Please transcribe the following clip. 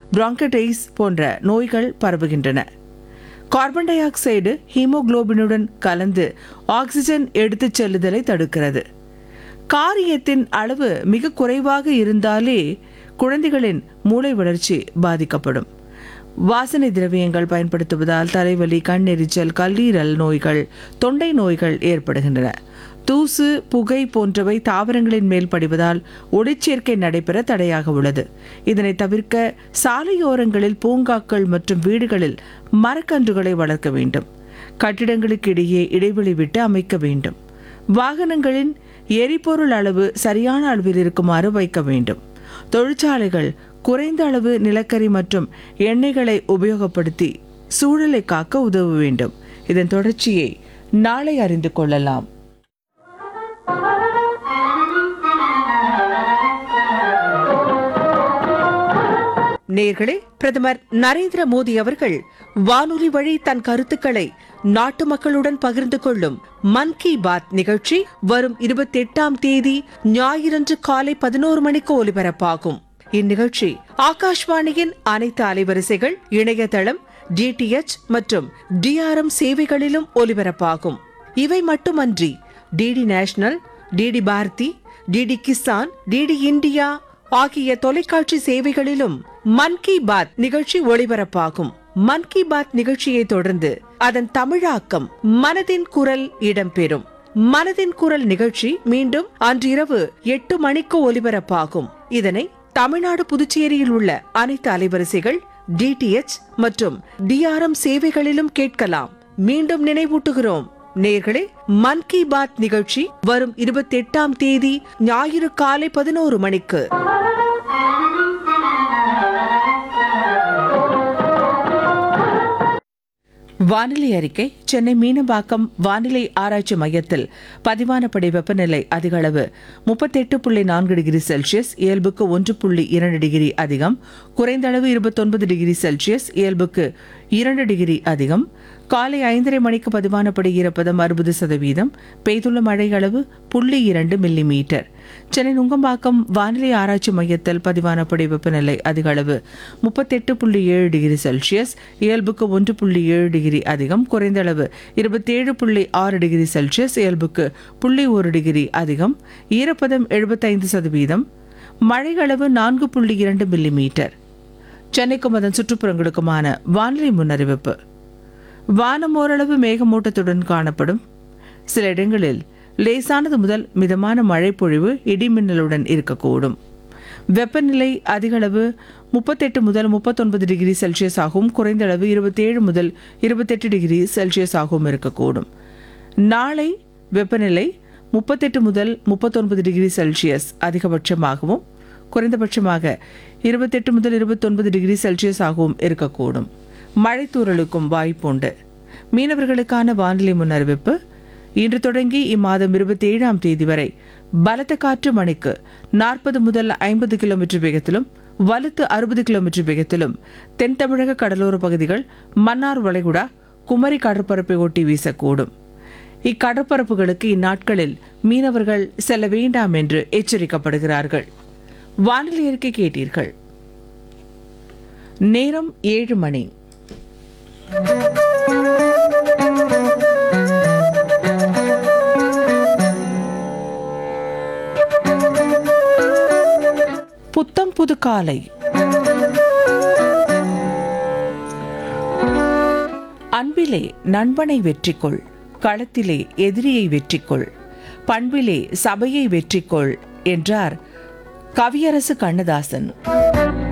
பிராங்கடைஸ் போன்ற நோய்கள் பரவுகின்றன கார்பன் டை ஆக்சைடு ஹீமோகுளோபினுடன் கலந்து ஆக்சிஜன் எடுத்துச் செல்லுதலை தடுக்கிறது காரியத்தின் அளவு மிக குறைவாக இருந்தாலே குழந்தைகளின் மூளை வளர்ச்சி பாதிக்கப்படும் வாசனை திரவியங்கள் பயன்படுத்துவதால் தலைவலி கண்ணெரிச்சல் கல்லீரல் நோய்கள் தொண்டை நோய்கள் ஏற்படுகின்றன தூசு புகை போன்றவை தாவரங்களின் மேல் படிவதால் ஒளிச்சேர்க்கை நடைபெற தடையாக உள்ளது இதனை தவிர்க்க சாலையோரங்களில் பூங்காக்கள் மற்றும் வீடுகளில் மரக்கன்றுகளை வளர்க்க வேண்டும் கட்டிடங்களுக்கு இடையே இடைவெளி விட்டு அமைக்க வேண்டும் வாகனங்களின் எரிபொருள் அளவு சரியான அளவில் இருக்குமாறு வைக்க வேண்டும் தொழிற்சாலைகள் குறைந்த அளவு நிலக்கரி மற்றும் எண்ணெய்களை உபயோகப்படுத்தி சூழலை காக்க உதவ வேண்டும் இதன் தொடர்ச்சியை நாளை அறிந்து கொள்ளலாம் நேர்களே பிரதமர் நரேந்திர மோடி அவர்கள் வானொலி வழி தன் கருத்துக்களை நாட்டு மக்களுடன் பகிர்ந்து கொள்ளும் மன் கி பாத் நிகழ்ச்சி வரும் இருபத்தி எட்டாம் தேதி ஞாயிறன்று காலை பதினோரு மணிக்கு ஒலிபரப்பாகும் இந்நிகழ்ச்சி ஆகாஷ்வாணியின் அனைத்து அலைவரிசைகள் இணையதளம் டிடிஎச் மற்றும் டிஆர்எம் சேவைகளிலும் ஒலிபரப்பாகும் இவை மட்டுமன்றி DD national DD Bharati DD Kisan DD India ஆகிய தொலைக்காட்சி சேவைகளிலும் மன் கி பாத் நிகழ்ச்சி ஒளிபரப்பாகும் மன் கி பாத் நிகழ்ச்சியை தொடர்ந்து அதன் தமிழாக்கம் மனதின் குரல் இடம்பெறும் மனதின் குரல் நிகழ்ச்சி மீண்டும் அன்றிரவு எட்டு மணிக்கு ஒலிபரப்பாகும் இதனை தமிழ்நாடு புதுச்சேரியில் உள்ள அனைத்து அலைவரிசைகள் டிடிஎச் மற்றும் டிஆர்எம் சேவைகளிலும் கேட்கலாம் மீண்டும் நினைவூட்டுகிறோம் நேர்களே மன் கி பாத் நிகழ்ச்சி வரும் இருபத்தி எட்டாம் தேதி ஞாயிறு காலை பதினோரு மணிக்கு வானிலை அறிக்கை சென்னை மீனம்பாக்கம் வானிலை ஆராய்ச்சி மையத்தில் பதிவானபடி வெப்பநிலை அதிக அளவு முப்பத்தெட்டு புள்ளி நான்கு டிகிரி செல்சியஸ் இயல்புக்கு ஒன்று புள்ளி இரண்டு டிகிரி அதிகம் குறைந்த அளவு இருபத்தொன்பது டிகிரி செல்சியஸ் இயல்புக்கு இரண்டு டிகிரி அதிகம் காலை ஐந்தரை மணிக்கு பதிவானபடி ஈரப்பதம் அறுபது சதவீதம் பெய்துள்ள மழை அளவு புள்ளி இரண்டு மில்லி மீட்டர் சென்னை நுங்கம்பாக்கம் வானிலை ஆராய்ச்சி மையத்தில் பதிவானபடி வெப்பநிலை அதிக அளவு முப்பத்தெட்டு புள்ளி ஏழு டிகிரி செல்சியஸ் இயல்புக்கு ஒன்று புள்ளி ஏழு டிகிரி அதிகம் குறைந்த அளவு இருபத்தேழு புள்ளி ஆறு டிகிரி செல்சியஸ் இயல்புக்கு புள்ளி ஒரு டிகிரி அதிகம் ஈரப்பதம் எழுபத்தைந்து சதவீதம் மழை அளவு நான்கு புள்ளி இரண்டு மில்லி மீட்டர் சென்னைக்கும் அதன் சுற்றுப்புறங்களுக்குமான வானிலை முன்னறிவிப்பு வானம் ஓரளவு மேகமூட்டத்துடன் காணப்படும் சில இடங்களில் லேசானது முதல் மிதமான மழை பொழிவு இடிமின்னலுடன் இருக்கக்கூடும் வெப்பநிலை அதிகளவு முப்பத்தெட்டு முதல் முப்பத்தொன்பது டிகிரி செல்சியஸ் ஆகவும் குறைந்த அளவு இருபத்தேழு முதல் இருபத்தெட்டு டிகிரி செல்சியஸ் ஆகவும் இருக்கக்கூடும் நாளை வெப்பநிலை முப்பத்தெட்டு முதல் முப்பத்தொன்பது டிகிரி செல்சியஸ் அதிகபட்சமாகவும் குறைந்தபட்சமாக இருபத்தெட்டு முதல் இருபத்தொன்பது டிகிரி செல்சியஸ் ஆகவும் இருக்கக்கூடும் மழை தூறலுக்கும் வாய்ப்புண்டு மீனவர்களுக்கான வானிலை முன்னறிவிப்பு இன்று தொடங்கி இம்மாதம் இருபத்தி ஏழாம் தேதி வரை பலத்த காற்று மணிக்கு நாற்பது முதல் ஐம்பது கிலோமீட்டர் வேகத்திலும் வலுத்து அறுபது கிலோமீட்டர் வேகத்திலும் தென் தமிழக கடலோர பகுதிகள் மன்னார் வளைகுடா குமரி கடற்பரப்பை ஒட்டி வீசக்கூடும் இக்கடற்பரப்புகளுக்கு இந்நாட்களில் மீனவர்கள் செல்ல வேண்டாம் என்று எச்சரிக்கப்படுகிறார்கள் வானிலை அறிக்கை கேட்டீர்கள் நேரம் ஏழு மணி புத்தம் புது காலை அன்பிலே நண்பனை வெற்றிக்கொள் களத்திலே எதிரியை வெற்றிக்கொள் பண்பிலே சபையை வெற்றிக்கொள் என்றார் கவியரசு கண்ணதாசன்